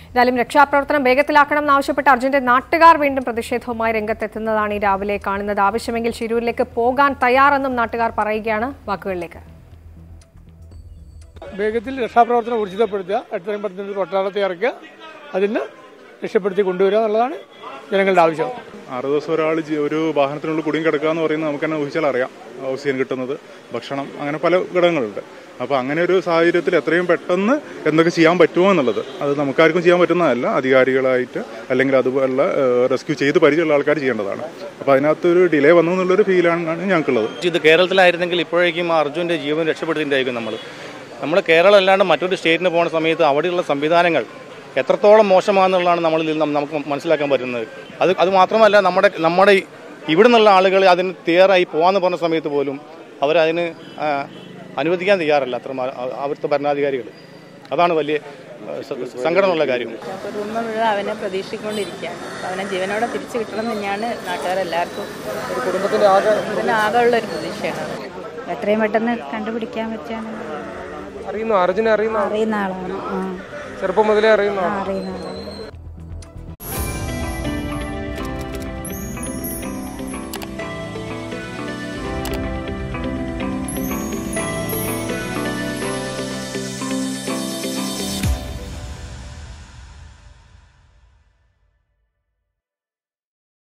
ഏതായാലും രക്ഷാപ്രവർത്തനം വേഗത്തിലാക്കണം എന്നാവശ്യപ്പെട്ട് അർജുന്റെ നാട്ടുകാർ വീണ്ടും പ്രതിഷേധവുമായി രംഗത്തെത്തുന്നതാണ് ഈ രാവിലെ കാണുന്നത് ആവശ്യമെങ്കിൽ ശിരൂരിലേക്ക് പോകാൻ തയ്യാറെന്നും നാട്ടുകാർ പറയുകയാണ് വാക്കുകളിലേക്ക് വേഗത്തിൽ രക്ഷാപ്രവർത്തനം ഊർജിതപ്പെടുത്തുക എത്രയും പെട്ടെന്ന് പട്ടാളത്തെ ഇറക്കുക അതിന് രക്ഷപ്പെടുത്തി കൊണ്ടുവരിക എന്നുള്ളതാണ് ജനങ്ങളുടെ ആവശ്യം ആറ് ദിവസം ഒരാൾ ജി- ഒരു വാഹനത്തിനുള്ളിൽ കുടുങ്ങി കിടക്കുക എന്ന് പറയുന്നത് നമുക്ക് തന്നെ ഊഹിച്ചാൽ അറിയാം ഓക്സിജൻ കിട്ടുന്നത് ഭക്ഷണം അങ്ങനെ പല ഘടകങ്ങളുണ്ട് അപ്പോൾ അങ്ങനെ ഒരു സാഹചര്യത്തിൽ എത്രയും പെട്ടെന്ന് എന്തൊക്കെ ചെയ്യാൻ പറ്റുമോ എന്നുള്ളത് അത് നമുക്കാർക്കും ചെയ്യാൻ പറ്റുന്നതല്ല അധികാരികളായിട്ട് അല്ലെങ്കിൽ അതുപോലുള്ള റെസ്ക്യൂ ചെയ്ത് പരിചയമുള്ള ആൾക്കാർ ചെയ്യേണ്ടതാണ് അപ്പോൾ അതിനകത്തൊരു ഡിലേ വന്നു എന്നുള്ളൊരു ഫീലാണ് ഞങ്ങൾക്കുള്ളത് ഇത് കേരളത്തിലായിരുന്നെങ്കിൽ ഇപ്പോഴേക്കും ആ അർജുൻ്റെ ജീവൻ രക്ഷപ്പെടുത്തിയിട്ടുണ്ടായിരിക്കും നമ്മൾ നമ്മൾ കേരളം അല്ലാണ്ട് മറ്റൊരു സ്റ്റേറ്റിന് പോകുന്ന സമയത്ത് അവിടെയുള്ള സംവിധാനങ്ങൾ എത്രത്തോളം മോശമാണെന്നുള്ളതാണ് നമ്മളിൽ നിന്ന് നമുക്ക് മനസ്സിലാക്കാൻ പറ്റുന്നത് അത് അത് മാത്രമല്ല നമ്മുടെ നമ്മുടെ ഈ- ഇവിടെ നിന്നുള്ള ആളുകൾ അതിന് തയ്യാറായി പോകാമെന്ന് പറഞ്ഞ സമയത്ത് പോലും അവരതിന് ആ, അനുവദിക്കാൻ തയ്യാറല്ല അത്ര അവിടുത്തെ ഭരണാധികാരികൾ അതാണ് വലിയ ആ, സ- സങ്കടമുള്ള കാര്യം കുടുംബം മുഴുവൻ അവനെ പ്രതീക്ഷിച്ചുകൊണ്ടിരിക്കുകയാണ് അപ്പോൾ അവനെ ജീവനോടെ തിരിച്ചു കിട്ടണം എന്ന് തന്നെയാണ് നാട്ടുകാരെല്ലാവർക്കും ഒരു കുടുംബത്തിൻ്റെ ആകെ ആകെ ഉള്ള ഒരു പ്രതീക്ഷയാണ് എത്രയും പെട്ടെന്ന് കണ്ടുപിടിക്കാൻ പറ്റുകയാണെങ്കിൽ അറിയുന്നു അർജുനെ അറിയുന്ന അറിയുന്ന ആളാണ് ആ ചെറുപ്പം മുതലേ അറിയുന്ന അറിയുന്ന ആളാണ്